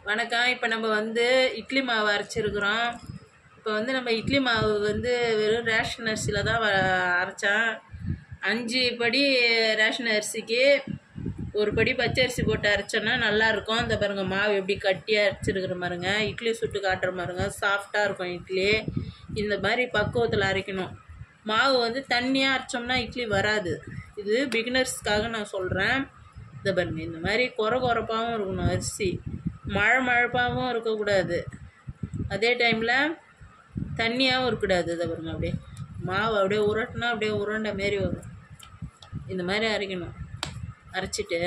வணக்கம் இப்போ நம்ம வந்து இட்லி மாவு அரைச்சிருக்கிறோம் இப்போ வந்து நம்ம இட்லி மாவு வந்து வெறும் ரேஷன் அரிசியில் தான் வ- அரைச்சேன் அஞ்சு படி ரேஷன் அரிசிக்கு ஒரு படி பச்சை அரிசி போட்டு அரைச்சோன்னா நல்லா இருக்கும் இந்த பாருங்க மாவு எப்படி கட்டியாக அரைச்சிருக்கிற பாருங்க இட்லி சுட்டு காட்டுற பாருங்க சாஃப்டாக இருக்கும் இட்லி இந்த மாதிரி பக்குவத்தில் அரைக்கணும் மாவு வந்து தண்ணியாக அரைச்சோம்னா இட்லி வராது இது பிகினர்ஸ்க்காக நான் சொல்கிறேன் இந்த பாருங்க இந்த மாதிரி குறை குறைப்பாகவும் இருக்கணும் அரிசி மழை மழைப்பாகவும் இருக்கக்கூடாது அதே டைமில் தண்ணியாகவும் இருக்கக்கூடாது இதை பாருங்க அப்படியே மாவு அப்படியே உருட்டினா அப்படியே உருண்டை மாரி வரும் இந்த மாதிரி அரைக்கணும் அரைச்சிட்டு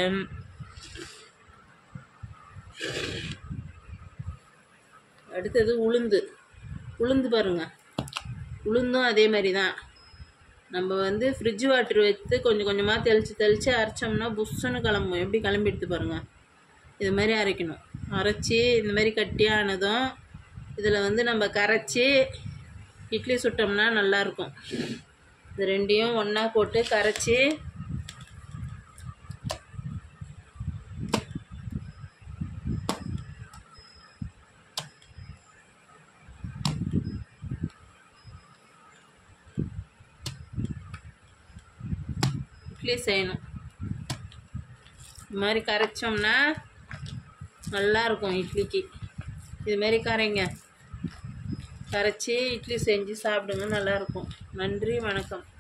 அடுத்தது உளுந்து உளுந்து பாருங்க உளுந்தும் அதே மாதிரி தான் நம்ம வந்து ஃப்ரிட்ஜ் வாட்டர் வைத்து கொஞ்சம் கொஞ்சமாக தெளித்து தெளித்து அரைச்சோம்னா புஷ்ஷுன்னு கிளம்பும் எப்படி கிளம்பி எடுத்து பாருங்கள் இது மாதிரி அரைக்கணும் அரைச்சி இந்த மாதிரி கட்டியானதும் இதில் வந்து நம்ம கரைச்சி இட்லி சுட்டோம்னா நல்லாயிருக்கும் இது ரெண்டையும் ஒன்றா போட்டு கரைச்சி இட்லி செய்யணும் இது மாதிரி கரைச்சோம்னா நல்லா இருக்கும் இட்லிக்கு இது மாதிரி கரைங்க கரைச்சி இட்லி செஞ்சு சாப்பிடுங்க நல்லாயிருக்கும் நன்றி வணக்கம்